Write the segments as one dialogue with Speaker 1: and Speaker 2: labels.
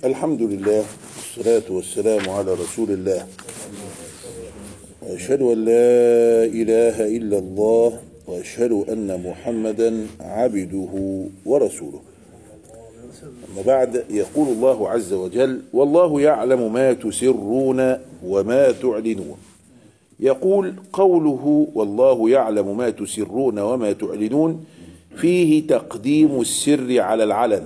Speaker 1: الحمد لله والصلاة والسلام على رسول الله وأشهد أن لا إله إلا الله وأشهد أن محمدا عبده ورسوله أما بعد يقول الله عز وجل والله يعلم ما تسرون وما تعلنون يقول قوله والله يعلم ما تسرون وما تعلنون فيه تقديم السر على العلن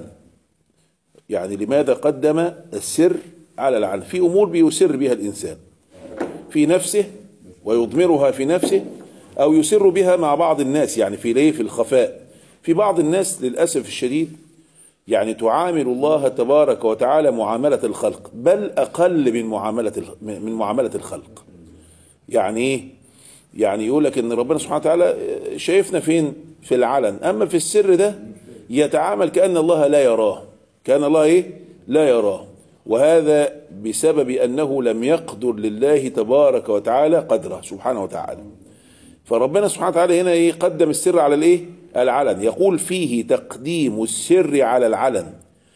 Speaker 1: يعني لماذا قدم السر على العلن في أمور بيسر بها الإنسان في نفسه ويضمرها في نفسه أو يسر بها مع بعض الناس يعني في ليه في الخفاء في بعض الناس للأسف الشديد يعني تعامل الله تبارك وتعالى معاملة الخلق بل أقل من معاملة من معاملة الخلق يعني ايه يعني يقول لك ان ربنا سبحانه وتعالى شايفنا فين في العلن اما في السر ده يتعامل كأن الله لا يراه كان الله ايه لا يراه وهذا بسبب انه لم يقدر لله تبارك وتعالى قدره سبحانه وتعالى فربنا سبحانه وتعالى هنا ايه قدم السر على الايه العلن يقول فيه تقديم السر على العلن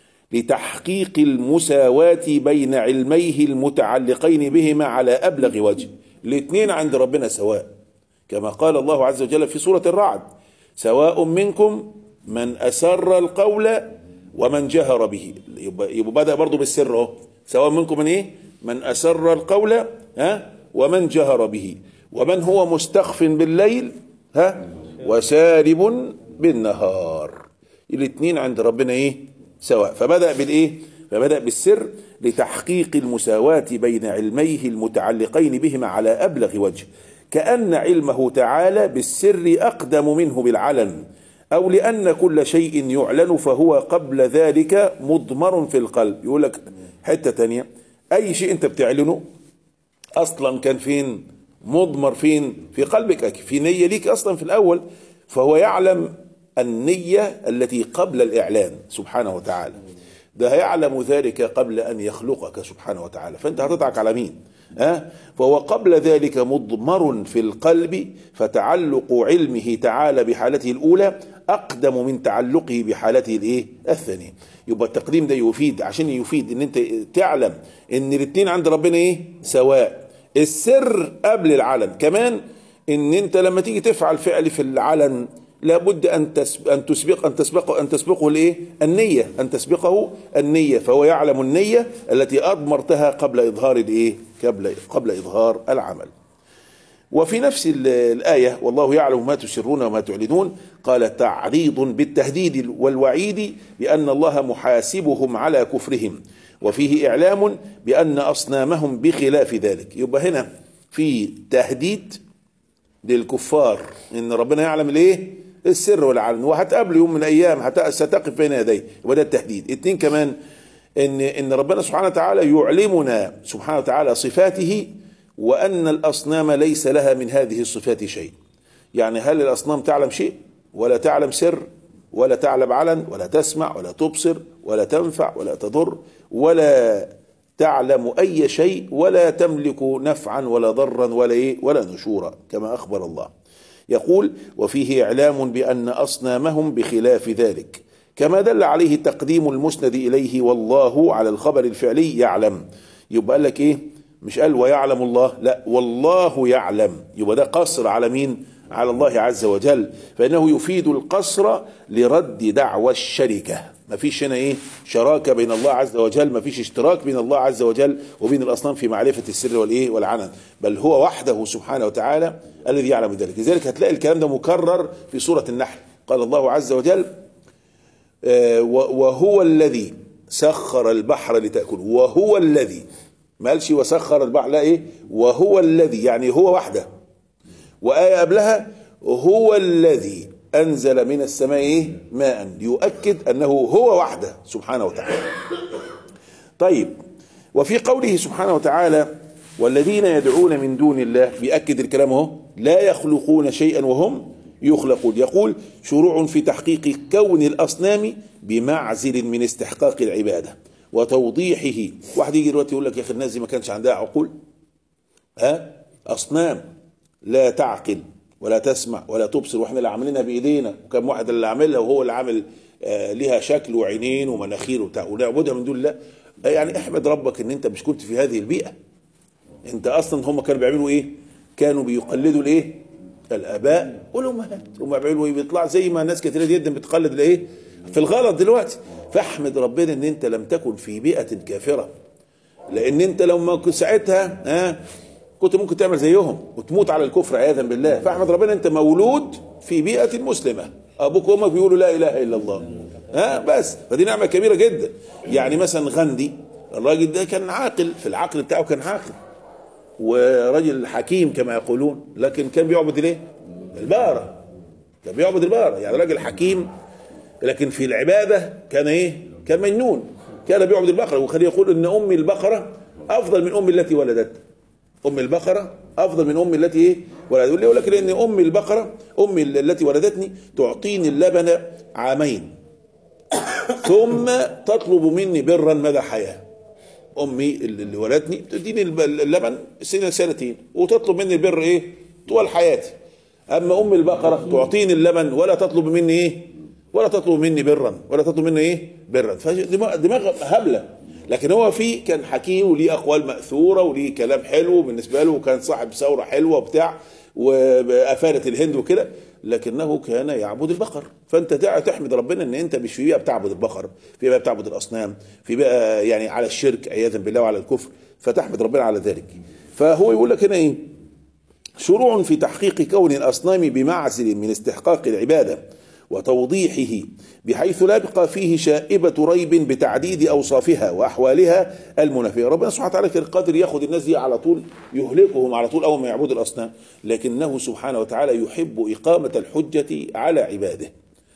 Speaker 1: لتحقيق المساواة بين علميه المتعلقين بهما على أبلغ وجه الاثنين عند ربنا سواء كما قال الله عز وجل في سورة الرعد سواء منكم من أسر القول ومن جهر به يبقى بدأ برضه بالسر اهو سواء منكم من ايه من أسر القول ها ومن جهر به ومن هو مستخف بالليل ها وسارب بالنهار الاثنين عند ربنا ايه سواء فبدأ بالايه فبدأ بالسر لتحقيق المساواة بين علميه المتعلقين بهما على أبلغ وجه كأن علمه تعالى بالسر أقدم منه بالعلن أو لأن كل شيء يعلن فهو قبل ذلك مضمر في القلب يقول لك حتة تانية أي شيء أنت بتعلنه أصلا كان فين مضمر فين في قلبك في نية ليك أصلا في الأول فهو يعلم النية التي قبل الإعلان سبحانه وتعالى ده يعلم ذلك قبل أن يخلقك سبحانه وتعالى فأنت هتضحك على مين ها فهو قبل ذلك مضمر في القلب فتعلق علمه تعالى بحالته الأولى أقدم من تعلقه بحالته الإيه الثانية يبقى التقديم ده يفيد عشان يفيد ان انت تعلم ان الاثنين عند ربنا ايه سواء السر قبل العلن كمان ان انت لما تيجي تفعل فعل في العلن لابد ان ان تسبق ان تسبقه ان تسبقه الايه؟ النيه ان تسبقه النيه فهو يعلم النيه التي اضمرتها قبل اظهار الايه؟ قبل قبل اظهار العمل. وفي نفس الايه والله يعلم ما تسرون وما تعلنون قال تعريض بالتهديد والوعيد بان الله محاسبهم على كفرهم وفيه اعلام بان اصنامهم بخلاف ذلك يبقى هنا في تهديد للكفار ان ربنا يعلم الايه؟ السر والعلن وهتقابله يوم من الايام ستقف بين يديه وده التهديد اتنين كمان ان ان ربنا سبحانه وتعالى يعلمنا سبحانه وتعالى صفاته وان الاصنام ليس لها من هذه الصفات شيء يعني هل الاصنام تعلم شيء ولا تعلم سر ولا تعلم علن ولا تسمع ولا تبصر ولا تنفع ولا تضر ولا تعلم اي شيء ولا تملك نفعا ولا ضرا ولا ايه ولا نشورا كما اخبر الله يقول وفيه إعلام بأن أصنامهم بخلاف ذلك كما دل عليه التقديم المسند إليه والله على الخبر الفعلي يعلم يبقى قال لك إيه مش قال ويعلم الله لا والله يعلم يبقى ده قصر على مين على الله عز وجل فإنه يفيد القصر لرد دعوى الشركة ما فيش هنا ايه شراكة بين الله عز وجل ما فيش اشتراك بين الله عز وجل وبين الأصنام في معرفة السر والإيه والعنن بل هو وحده سبحانه وتعالى الذي يعلم ذلك لذلك هتلاقي الكلام ده مكرر في سورة النحل قال الله عز وجل آه وهو الذي سخر البحر لتأكل وهو الذي ما قالش وسخر البحر لا ايه وهو الذي يعني هو وحده وآية قبلها هو الذي أنزل من السماء إيه؟ ماء يؤكد أنه هو وحده سبحانه وتعالى طيب وفي قوله سبحانه وتعالى والذين يدعون من دون الله بيأكد الكلام اهو لا يخلقون شيئا وهم يخلقون يقول شروع في تحقيق كون الأصنام بمعزل من استحقاق العبادة وتوضيحه واحد يجي دلوقتي يقول لك يا أخي الناس دي ما كانش عندها عقول ها أصنام لا تعقل ولا تسمع ولا تبصر واحنا اللي عاملينها بايدينا وكم واحد اللي عاملها وهو اللي عامل آه، لها شكل وعينين ومناخير وبتاع ونعبدها من دون الله آه، يعني احمد ربك ان انت مش كنت في هذه البيئه انت اصلا هم كانوا بيعملوا ايه كانوا بيقلدوا الايه الاباء والامهات هم بيعملوا ايه بيطلع زي ما ناس كثيره جدا بتقلد الايه في الغلط دلوقتي فاحمد ربنا ان انت لم تكن في بيئه كافره لان انت لو ما كنت ساعتها ها كنت ممكن تعمل زيهم وتموت على الكفر عياذا بالله فاحمد ربنا انت مولود في بيئه مسلمه ابوك وامك بيقولوا لا اله الا الله ها بس فدي نعمه كبيره جدا يعني مثلا غاندي الراجل ده كان عاقل في العقل بتاعه كان عاقل ورجل حكيم كما يقولون لكن كان بيعبد الايه البقره كان بيعبد البقره يعني راجل حكيم لكن في العباده كان ايه كان مجنون كان بيعبد البقره وكان يقول ان امي البقره افضل من امي التي ولدت ام البقره افضل من امي التي ايه ولدت يقول لك لان امي البقره امي التي ولدتني تعطيني اللبن عامين ثم تطلب مني برا مدى حياه امي اللي ولدتني تديني الب- اللبن سنه سنتين وتطلب مني البر ايه طول حياتي اما ام البقره تعطيني اللبن ولا تطلب مني ايه ولا تطلب مني برا ولا تطلب مني ايه برا فدماغ دماغ هبله لكن هو في كان حكيم وليه اقوال ماثوره وليه كلام حلو بالنسبه له وكان صاحب ثوره حلوه وبتاع وافاده الهند وكده لكنه كان يعبد البقر فانت تع- تحمد ربنا ان انت مش في بيئه بتعبد البقر في بيئه بتعبد الاصنام في بيئه يعني على الشرك عياذا بالله وعلى الكفر فتحمد ربنا على ذلك فهو يقول لك هنا ايه شروع في تحقيق كون الأصنام بمعزل من استحقاق العبادة وتوضيحه بحيث لا يبقى فيه شائبة ريب بتعديد أوصافها وأحوالها المنافية ربنا سبحانه وتعالى كان قادر ياخد الناس دي على طول يهلكهم على طول أول ما يعبدوا الأصنام لكنه سبحانه وتعالى يحب إقامة الحجة على عباده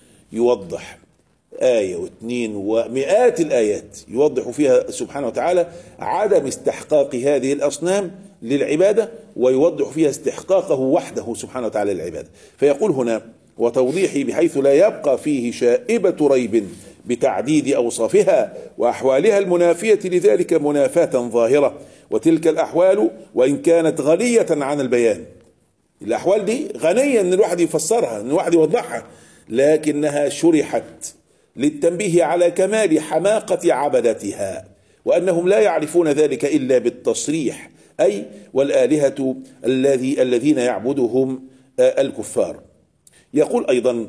Speaker 1: يوضح آية واثنين ومئات الآيات يوضح فيها سبحانه وتعالى عدم استحقاق هذه الأصنام للعبادة ويوضح فيها استحقاقه وحده سبحانه وتعالى للعبادة فيقول هنا وتوضيحه بحيث لا يبقى فيه شائبة ريب بتعديد أوصافها وأحوالها المنافية لذلك منافاة ظاهرة وتلك الأحوال وإن كانت غنية عن البيان الأحوال دي غنية إن الواحد يفسرها إن الواحد يوضحها لكنها شرحت للتنبيه على كمال حماقة عبدتها وأنهم لا يعرفون ذلك إلا بالتصريح أي والآلهة الذي الذين يعبدهم آه، الكفار يقول أيضا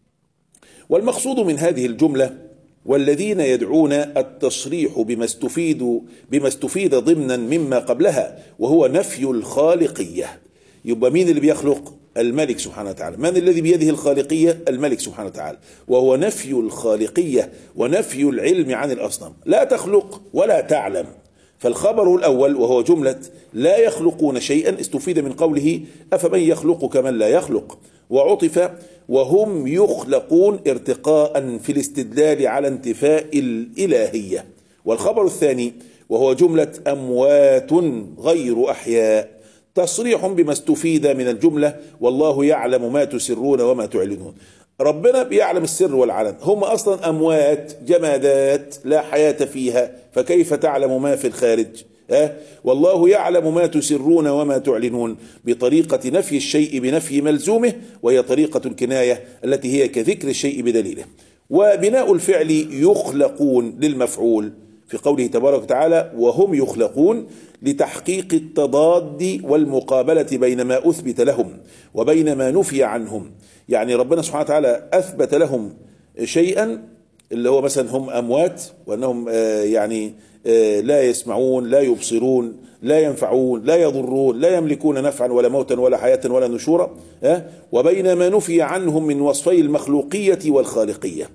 Speaker 1: والمقصود من هذه الجملة والذين يدعون التصريح بما استفيد بما استفيد ضمنا مما قبلها وهو نفي الخالقية يبقى مين اللي بيخلق الملك سبحانه وتعالى من الذي بيده الخالقية الملك سبحانه وتعالى وهو نفي الخالقية ونفي العلم عن الأصنام لا تخلق ولا تعلم فالخبر الأول وهو جملة لا يخلقون شيئا استفيد من قوله أفمن يخلق كمن لا يخلق وعطف وهم يخلقون ارتقاء في الاستدلال على انتفاء الإلهية والخبر الثاني وهو جملة أموات غير أحياء تصريح بما استفيد من الجملة والله يعلم ما تسرون وما تعلنون ربنا بيعلم السر والعلن هم أصلا أموات جمادات لا حياة فيها فكيف تعلم ما في الخارج أه؟ والله يعلم ما تسرون وما تعلنون بطريقة نفي الشيء بنفي ملزومه وهي طريقة الكناية التي هي كذكر الشيء بدليله وبناء الفعل يخلقون للمفعول في قوله تبارك وتعالى وهم يخلقون لتحقيق التضاد والمقابلة بين ما أثبت لهم وبين ما نفي عنهم يعني ربنا سبحانه وتعالى أثبت لهم شيئا اللي هو مثلا هم أموات وأنهم آه يعني آه لا يسمعون لا يبصرون لا ينفعون لا يضرون لا يملكون نفعا ولا موتا ولا حياة ولا نشورا آه وبين ما نفي عنهم من وصفي المخلوقية والخالقية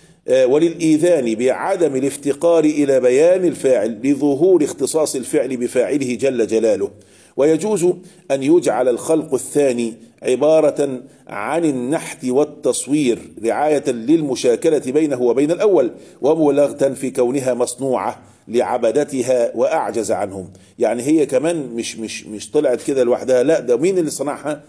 Speaker 1: وللإيذان بعدم الافتقار إلى بيان الفاعل لظهور اختصاص الفعل بفاعله جل جلاله ويجوز أن يجعل الخلق الثاني عبارة عن النحت والتصوير رعاية للمشاكلة بينه وبين الأول ومبالغة في كونها مصنوعة لعبدتها وأعجز عنهم يعني هي كمان مش مش مش طلعت كده لوحدها لا ده مين اللي صنعها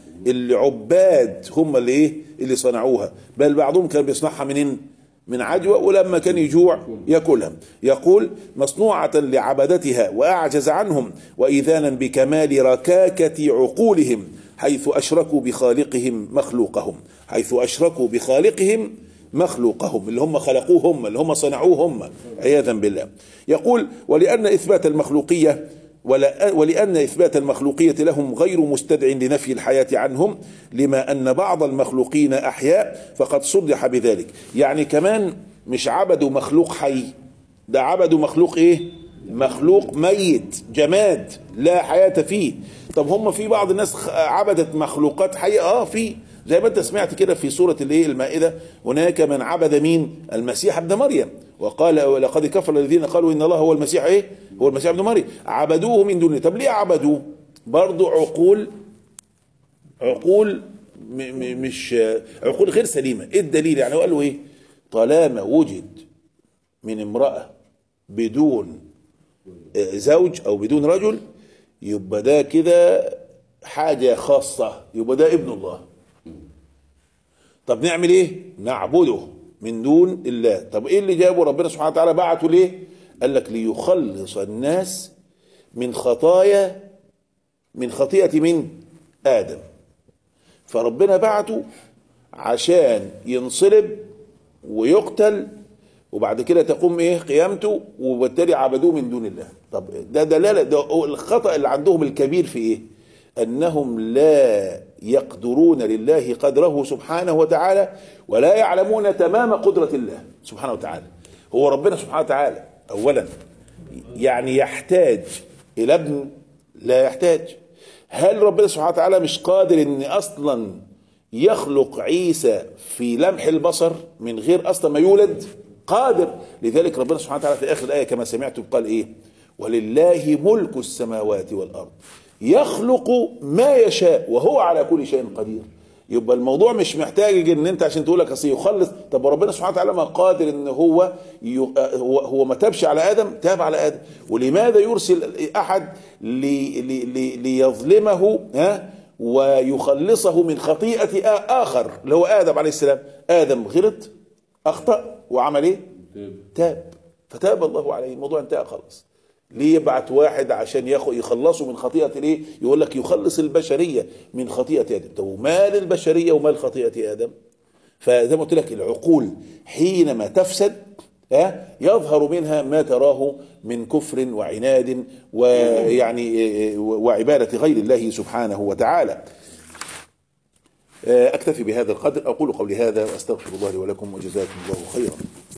Speaker 1: العباد هم اللي ايه اللي صنعوها بل بعضهم كان بيصنعها منين من عجوة ولما كان يجوع ياكلها يقول مصنوعة لعبدتها وأعجز عنهم وإذانا بكمال ركاكة عقولهم حيث أشركوا بخالقهم مخلوقهم حيث أشركوا بخالقهم مخلوقهم اللي هم خلقوه هم اللي هم صنعوه هم عياذا بالله يقول ولأن إثبات المخلوقية ولا- ولأن إثبات المخلوقية لهم غير مستدع لنفي الحياة عنهم لما أن بعض المخلوقين أحياء فقد صرح بذلك يعني كمان مش عبدوا مخلوق حي ده عبدوا مخلوق إيه مخلوق ميت جماد لا حياة فيه طب هم في بعض الناس خ- عبدت مخلوقات حية اه في زي ما انت سمعت كده في سورة الايه المائدة هناك من عبد مين المسيح ابن مريم وقال ولقد كفر الذين قالوا ان الله هو المسيح ايه هو المسيح ابن مريم عبدوه من دونه طب ليه عبدوه برضو عقول عقول م م مش عقول غير سليمة ايه الدليل يعني هو قال له ايه طالما وجد من امرأة بدون زوج او بدون رجل يبقى ده كده حاجة خاصة يبقى ده ابن الله طب نعمل ايه نعبده من دون الله طب ايه اللي جابه ربنا سبحانه وتعالى بعته ليه قال لك ليخلص الناس من خطايا من خطيئة من آدم فربنا بعته عشان ينصلب ويقتل وبعد كده تقوم ايه قيامته وبالتالي عبدوه من دون الله طب ده دلاله ده الخطا اللي عندهم الكبير في ايه انهم لا يقدرون لله قدره سبحانه وتعالى ولا يعلمون تمام قدره الله سبحانه وتعالى هو ربنا سبحانه وتعالى اولا يعني يحتاج الى ابن لا يحتاج هل ربنا سبحانه وتعالى مش قادر ان اصلا يخلق عيسى في لمح البصر من غير اصلا ما يولد قادر لذلك ربنا سبحانه وتعالى في اخر الايه كما سمعتم قال ايه ولله ملك السماوات والارض يخلق ما يشاء وهو على كل شيء قدير يبقى الموضوع مش محتاج ان انت عشان تقول لك اصل يخلص طب ربنا سبحانه وتعالى ما قادر ان هو ي... هو هو ما تابش على ادم تاب على ادم ولماذا يرسل احد لي... لي... لي... ليظلمه ها ويخلصه من خطيئة آخر اللي هو آدم عليه السلام آدم غلط أخطأ وعمل إيه؟ تاب فتاب الله عليه الموضوع انتهى خلاص ليه يبعت واحد عشان ياخد يخلصه من خطيئة الايه؟ يقول لك يخلص البشرية من خطيئة آدم طب ومال البشرية ومال خطيئة آدم فزي ما قلت لك العقول حينما تفسد ها يظهر منها ما تراه من كفر وعناد ويعني وعبادة غير الله سبحانه وتعالى أكتفي بهذا القدر أقول قولي هذا وأستغفر الله لي ولكم وجزاكم الله خيرا